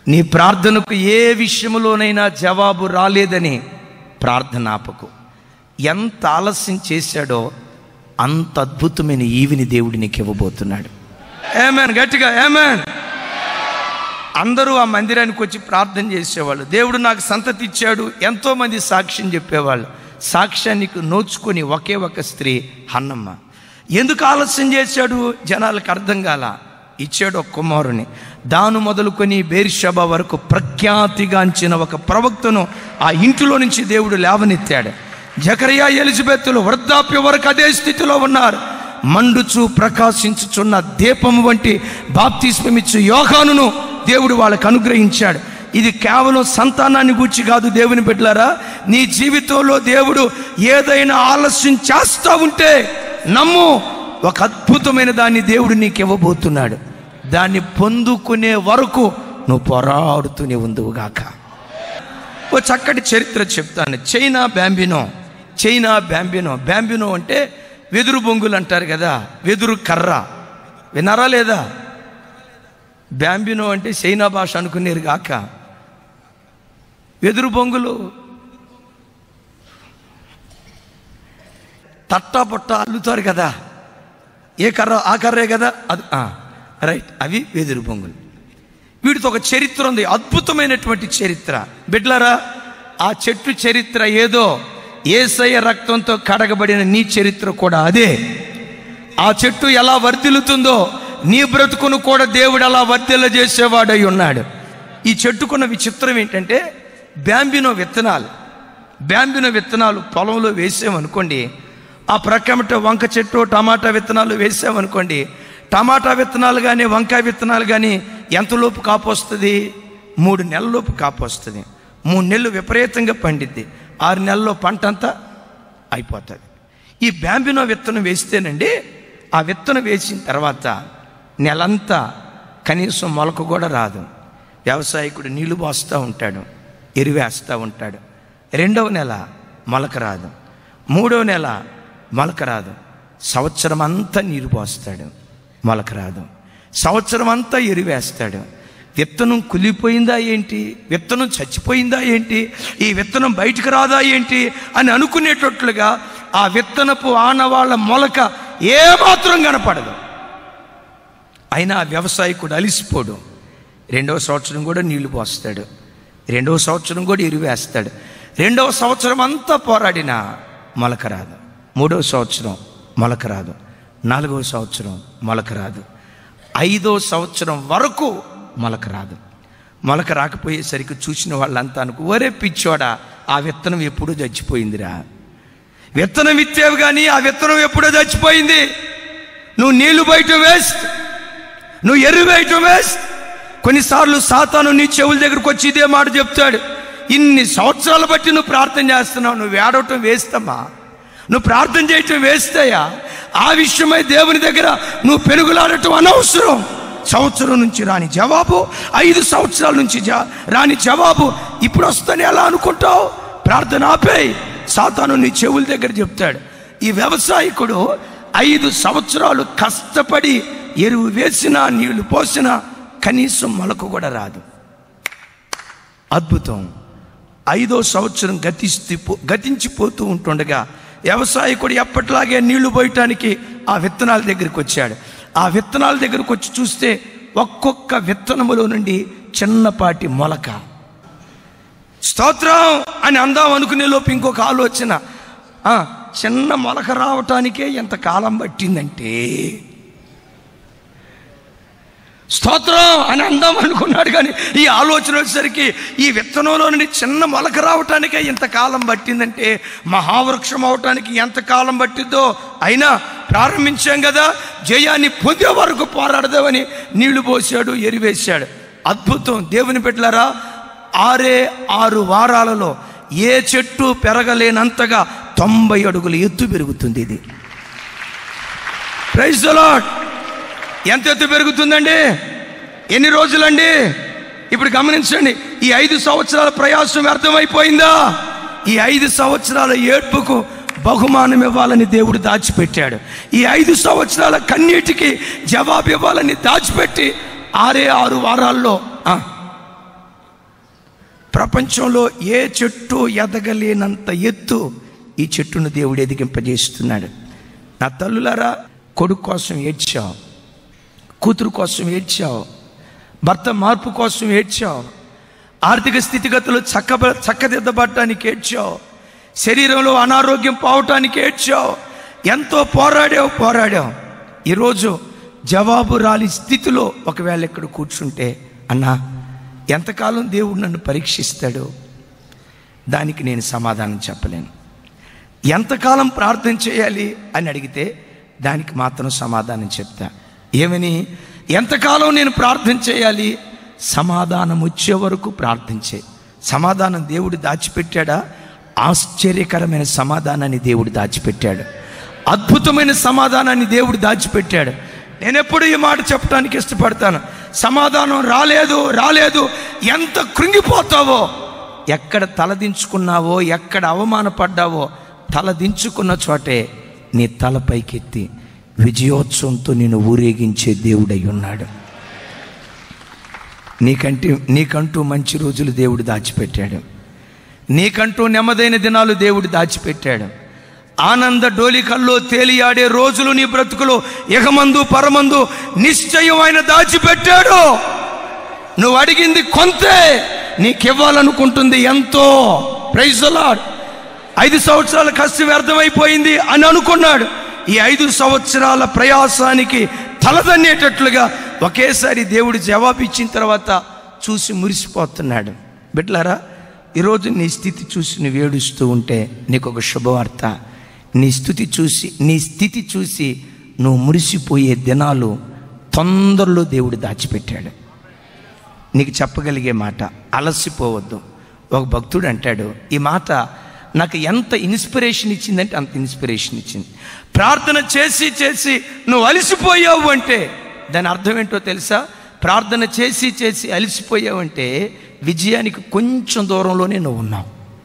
నీ ప్రార్థనకు ఏ విషయంలోనైనా జవాబు రాలేదని ప్రార్థన ఆపకు ఎంత ఆలస్యం చేశాడో అంత అద్భుతమైన ఈవిని దేవుడు నీకు ఇవ్వబోతున్నాడు ఏమేన్ గట్టిగా ఏమేన్ అందరూ ఆ మందిరానికి వచ్చి ప్రార్థన చేసేవాళ్ళు దేవుడు నాకు సంతతి ఇచ్చాడు ఎంతోమంది సాక్ష్యం చెప్పేవాళ్ళు సాక్ష్యానికి నోచుకొని ఒకే ఒక స్త్రీ హన్నమ్మ ఎందుకు ఆలస్యం చేశాడు జనాలకు అర్థం కాల ఇచ్చాడు ఒక కుమారుని దాను మొదలుకొని బేర్షబ వరకు ప్రఖ్యాతిగాంచిన ఒక ప్రవక్తను ఆ ఇంటిలో నుంచి దేవుడు లేవనెత్తాడు జకరియా ఎలిజబెత్తులు వృద్ధాప్య వరకు అదే స్థితిలో ఉన్నారు మండుచు ప్రకాశించుచున్న దీపం వంటి బాప్తిస్మమిచ్చు యోగానును దేవుడు వాళ్ళకు అనుగ్రహించాడు ఇది కేవలం సంతానాన్ని గూర్చి కాదు దేవుని బిడ్డలారా నీ జీవితంలో దేవుడు ఏదైనా ఆలస్యం చేస్తా ఉంటే నమ్ము ఒక అద్భుతమైన దాన్ని దేవుడు నీకు ఇవ్వబోతున్నాడు దాన్ని పొందుకునే వరకు నువ్వు పోరాడుతూనే ఉందువుగాక ఓ చక్కటి చరిత్ర చెప్తాను China bambino China bambino bambino అంటే వెదురు బొంగులు అంటారు కదా వెదురు కర్ర విన్నారా లేదా బ్యాంబినో అంటే చైనా భాష అనుకునేరు కాక వెదురు బొంగులు తట్టా పొట్ట అల్లుతారు కదా ఏ కర్ర ఆ కర్రే కదా అది ఆ, రైట్ అవి వెదురు బొంగులు వీటితో ఒక చరిత్ర ఉంది అద్భుతమైనటువంటి చరిత్ర బిడ్లరా ఆ చెట్టు చరిత్ర ఏదో ఏసయ్య రక్తంతో కడగబడిన నీ చరిత్ర కూడా అదే ఆ చెట్టు ఎలా వర్ధిల్లుతుందో నీ బ్రతుకును కూడా దేవుడు అలా వర్ధిల్ల చేసేవాడై ఉన్నాడు ఈ చెట్టుకున్న విచిత్రం ఏంటంటే బ్యాంబినో విత్తనాలు బ్యాంబినో విత్తనాలు పొలంలో వేసామనుకోండి ఆ ప్రక్కమట వంక చెట్టు టమాటా విత్తనాలు వేసామనుకోండి టమాటా విత్తనాలు కానీ వంకాయ విత్తనాలు కానీ ఎంతలోపు కాపు వస్తుంది మూడు నెలలలోపు కాపు వస్తుంది మూడు నెలలు విపరీతంగా పండిద్ది ఆరు నెలల్లో పంట అంతా అయిపోతుంది ఈ బ్యాంబినో విత్తనం వేస్తేనండి ఆ విత్తనం వేసిన తర్వాత నెలంతా కనీసం మొలక కూడా రాదు వ్యవసాయకుడు నీళ్లు పోస్తూ ఉంటాడు ఎరువేస్తూ ఉంటాడు రెండవ నెల మొలక రాదు మూడవ నెల మొలక రాదు సంవత్సరం అంతా నీరు పోస్తాడు మొలక రాదు సంవత్సరం అంతా ఎరువేస్తాడు విత్తనం కులిపోయిందా ఏంటి విత్తనం చచ్చిపోయిందా ఏంటి ఈ విత్తనం బయటకు రాదా ఏంటి అని అనుకునేటట్లుగా ఆ విత్తనపు ఆనవాళ్ళ మొలక ఏమాత్రం కనపడదు అయినా ఆ వ్యవసాయకుడు అలిసిపోడు రెండవ సంవత్సరం కూడా నీళ్లు పోస్తాడు రెండవ సంవత్సరం కూడా ఎరువేస్తాడు రెండవ సంవత్సరం అంతా పోరాడినా మొలక రాదు మూడవ సంవత్సరం మొలక రాదు నాలుగవ సంవత్సరం మొలక రాదు ఐదో సంవత్సరం వరకు మొలక రాదు మొలక రాకపోయేసరికి చూసిన వాళ్ళంతా అనుకో ఒరే పిచ్చోడా ఆ విత్తనం ఎప్పుడూ చచ్చిపోయిందిరా విత్తనం విత్తేవు కానీ ఆ విత్తనం ఎప్పుడో చచ్చిపోయింది నువ్వు నీళ్లు బయట వేస్ట్ నువ్వు ఎరువు వేయటం వేస్ట్ కొన్నిసార్లు సాతాను నీ చెవుల దగ్గరకు వచ్చి ఇదే మాట చెప్తాడు ఇన్ని సంవత్సరాలు బట్టి నువ్వు ప్రార్థన చేస్తున్నావు నువ్వు ఏడవటం వేస్తమ్మా నువ్వు ప్రార్థన చేయటం వేస్తాయా ఆ విషయమై దేవుని దగ్గర నువ్వు పెరుగులాడటం అనవసరం సంవత్సరం నుంచి రాని జవాబు ఐదు సంవత్సరాల నుంచి జా- రాని జవాబు ఇప్పుడు వస్తని ఎలా అనుకుంటావు ప్రార్థన ఆపేయి సాతాను నీ చెవుల దగ్గర చెప్తాడు ఈ వ్యవసాయకుడు ఐదు సంవత్సరాలు కష్టపడి ఎరువు వేసినా నీళ్లు పోసినా కనీసం మొలకు కూడా రాదు అద్భుతం ఐదో సంవత్సరం గతిస్తూ గతించిపోతూ ఉంటుండగా వ్యవసాయకుడు ఎప్పటిలాగే నీళ్లు పోయటానికి ఆ విత్తనాల దగ్గరికి వచ్చాడు ఆ విత్తనాల దగ్గరకు వచ్చి చూస్తే ఒక్కొక్క విత్తనములో నుండి చిన్నపాటి మొలక స్తోత్రం అని అందాం అనుకునే లోపు ఇంకొక ఆలోచన ఆ, చిన్న మొలక రావటానికే ఎంత కాలం పట్టిందంటే స్తోత్రం అని అందాం అనుకున్నాడు కానీ ఈ ఆలోచన వచ్చేసరికి ఈ విత్తనంలో నుండి చిన్న మొలక రావటానికే ఇంతకాలం పట్టిందంటే మహావృక్షం అవటానికి ఎంత కాలం పట్టిద్దో అయినా ప్రారంభించాం కదా జయాన్ని పొందే వరకు పోరాడదామని నీళ్లు పోసాడు ఎరివేశాడు అద్భుతం దేవుని పెట్టారా ఆరే ఆరు వారాలలో ఏ చెట్టు పెరగలేనంతగా తొంభై అడుగుల ఎత్తు పెరుగుతుంది ఇది ప్రైజ్ ద లార్డ్ ఎంత ఎత్తు పెరుగుతుందండి ఎన్ని రోజులండి ఇప్పుడు గమనించండి ఈ ఐదు సంవత్సరాల ప్రయాసం వ్యర్థమైపోయిందా ఈ ఐదు సంవత్సరాల ఏడ్పుకు బహుమానం ఇవ్వాలని దేవుడు దాచిపెట్టాడు ఈ ఐదు సంవత్సరాల కన్నీటికి జవాబు ఇవ్వాలని దాచిపెట్టి ఆరే ఆరు వారాల్లో ఆ, ప్రపంచంలో ఏ చెట్టు ఎదగలేనంత ఎత్తు ఈ చెట్టును దేవుడు ఎదిగింపజేస్తున్నాడు నా తల్లులారా కొడుకు కోసం ఏడ్చావు కూతురు కోసం ఏడ్చావు భర్త మార్పు కోసం ఏడ్చావు ఆర్థిక స్థితిగతులు చక్క చక్కదిద్దబడటానికి ఏడ్చావు శరీరంలో అనారోగ్యం పోవటానికి ఏడ్చావు ఎంతో పోరాడావు పోరాడావు ఈరోజు జవాబు రాలి స్థితిలో ఒకవేళ ఇక్కడ కూర్చుంటే అన్నా ఎంతకాలం దేవుడు నన్ను పరీక్షిస్తాడు దానికి నేను సమాధానం చెప్పలేను ఎంతకాలం ప్రార్థన చేయాలి అని అడిగితే దానికి మాత్రం సమాధానం చెప్తా ఏమని ఎంతకాలం నేను ప్రార్థన చేయాలి సమాధానం వచ్చే వరకు ప్రార్థించే సమాధానం దేవుడు దాచిపెట్టాడా ఆశ్చర్యకరమైన సమాధానాన్ని దేవుడు దాచిపెట్టాడు అద్భుతమైన సమాధానాన్ని దేవుడు దాచిపెట్టాడు నేను ఎప్పుడు ఈ మాట చెప్పడానికి ఇష్టపడతాను సమాధానం రాలేదు రాలేదు ఎంత కృంగిపోతావో ఎక్కడ తలదించుకున్నావో ఎక్కడ అవమానపడ్డావో తలదించుకున్న చోటే నీ తల పైకెత్తి విజయోత్సవంతో నేను ఊరేగించే దేవుడై ఉన్నాడు నీకంటే నీకంటూ మంచి రోజులు దేవుడు దాచిపెట్టాడు నీకంటూ నెమ్మదైన దినాలు దేవుడు దాచిపెట్టాడు ఆనంద డోలికల్లో తేలియాడే రోజులు నీ బ్రతుకులో ఇహమందు పరమందు నిశ్చయం ఆయన దాచిపెట్టాడు నువ్వు అడిగింది కొంతే నీకివ్వాలనుకుంటుంది ఎంతో ప్రైజ్ లాడ్ ఐదు సంవత్సరాల కష్టం వ్యర్థమైపోయింది అని అనుకున్నాడు ఈ ఐదు సంవత్సరాల ప్రయాసానికి తలదన్నేటట్లుగా ఒకేసారి దేవుడు జవాబు ఇచ్చిన తర్వాత చూసి మురిసిపోతున్నాడు బిడ్లారా ఈరోజు నీ స్థితి చూసి నువ్వు ఏడుస్తూ ఉంటే నీకు ఒక శుభవార్త నీ స్థితి చూసి నీ స్థితి చూసి నువ్వు మురిసిపోయే దినాలు తొందరలో దేవుడు దాచిపెట్టాడు నీకు చెప్పగలిగే మాట అలసిపోవద్దు ఒక భక్తుడు అంటాడు ఈ మాట నాకు ఎంత ఇన్స్పిరేషన్ ఇచ్చిందంటే అంత ఇన్స్పిరేషన్ ఇచ్చింది ప్రార్థన చేసి చేసి నువ్వు అలసిపోయావు అంటే దాని అర్థం ఏంటో తెలుసా ప్రార్థన చేసి చేసి అలసిపోయావు అంటే విజయానికి కొంచెం దూరంలోనే నువ్వు ఉన్నావు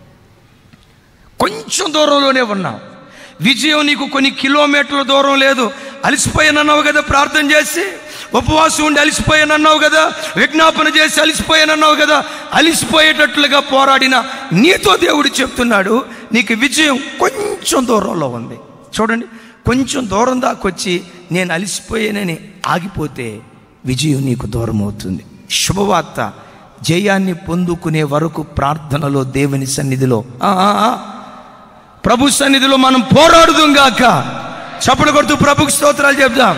కొంచెం దూరంలోనే ఉన్నావు విజయం నీకు కొన్ని కిలోమీటర్ల దూరం లేదు అలసిపోయానన్నావు కదా ప్రార్థన చేసి ఉపవాసం ఉండి అలసిపోయానన్నావు కదా విజ్ఞాపన చేసి అలసిపోయానన్నావు కదా అలసిపోయేటట్లుగా పోరాడిన నీతో దేవుడు చెప్తున్నాడు నీకు విజయం కొంచెం దూరంలో ఉంది చూడండి కొంచెం దూరం దాకొచ్చి నేను అలసిపోయానని ఆగిపోతే విజయం నీకు దూరం అవుతుంది శుభవార్త జయాన్ని పొందుకునే వరకు ప్రార్థనలో దేవుని సన్నిధిలో ఆ, ఆ, ఆ, ప్రభు సన్నిధిలో మనం పోరాడుదాం గాక చప్పుడు కొడుతూ ప్రభుకి స్తోత్రాలు చెప్దాం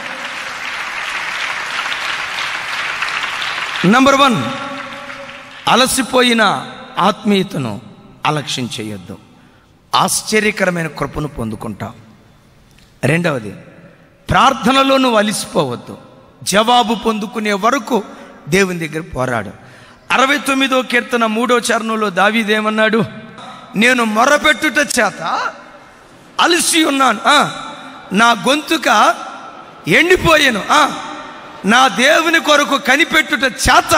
నంబర్ వన్ అలసిపోయిన ఆత్మీయతను అలక్ష్యం చేయొద్దు ఆశ్చర్యకరమైన కృపను పొందుకుంటాం రెండవది ప్రార్థనలో నువ్వు అలిసిపోవద్దు జవాబు పొందుకునే వరకు దేవుని దగ్గర పోరాడు అరవై తొమ్మిదో కీర్తన మూడో చరణంలో దావీదేమన్నాడు నేను మొరపెట్టుట చేత అలసి ఉన్నాను ఆ, నా గొంతుక ఎండిపోయాను ఆ, నా దేవుని కొరకు కనిపెట్టుట చేత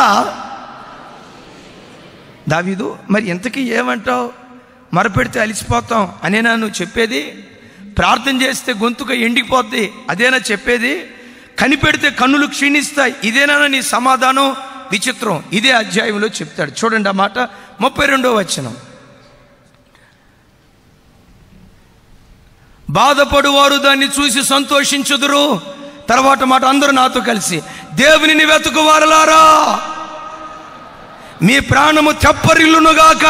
దావీదు మరి ఇంతకీ ఏమంటావు మొరపెడితే అలిసిపోతాం అనేనా నువ్వు చెప్పేది ప్రార్థన చేస్తే గొంతుక ఎండిపోద్ది అదేనా చెప్పేది కనిపెడితే కన్నులు క్షీణిస్తాయి ఇదేనా నీ సమాధానం విచిత్రం ఇదే అధ్యాయంలో చెప్తాడు చూడండి ఆ మాట ముప్పై రెండో వచనం బాధపడువారు దాన్ని చూసి సంతోషించుదురు తర్వాత మాట అందరూ నాతో కలిసి దేవునిని వెతుకువారలారా మీ ప్రాణము తెప్పరిల్లునుగాక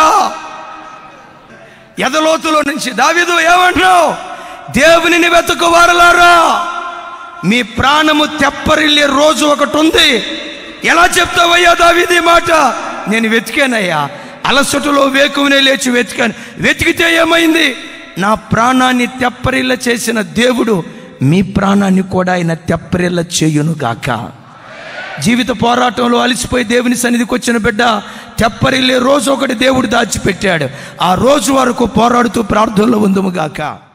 ఎదలోతులో నుంచి దావిదు ఏమంటున్నావు దేవునిని వెతుకువారలారా మీ ప్రాణము తెప్పరిల్లే రోజు ఒకటి ఉంది ఎలా చెప్తావయ్యా దావిది ఈ మాట నేను వెతికానయ్యా అలసటలో వేకువనే లేచి వెతికాను వెతికితే ఏమైంది నా ప్రాణాన్ని తెప్పరిల్ల చేసిన దేవుడు మీ ప్రాణాన్ని కూడా ఆయన తెప్పరిల్ల చేయునుగాక జీవిత పోరాటంలో అలసిపోయి దేవుని సన్నిధికి వచ్చిన బిడ్డ తెప్పరిల్లే రోజు ఒకటి దేవుడు దాచిపెట్టాడు ఆ రోజు వరకు పోరాడుతూ ప్రార్థనలో ఉందుముగాక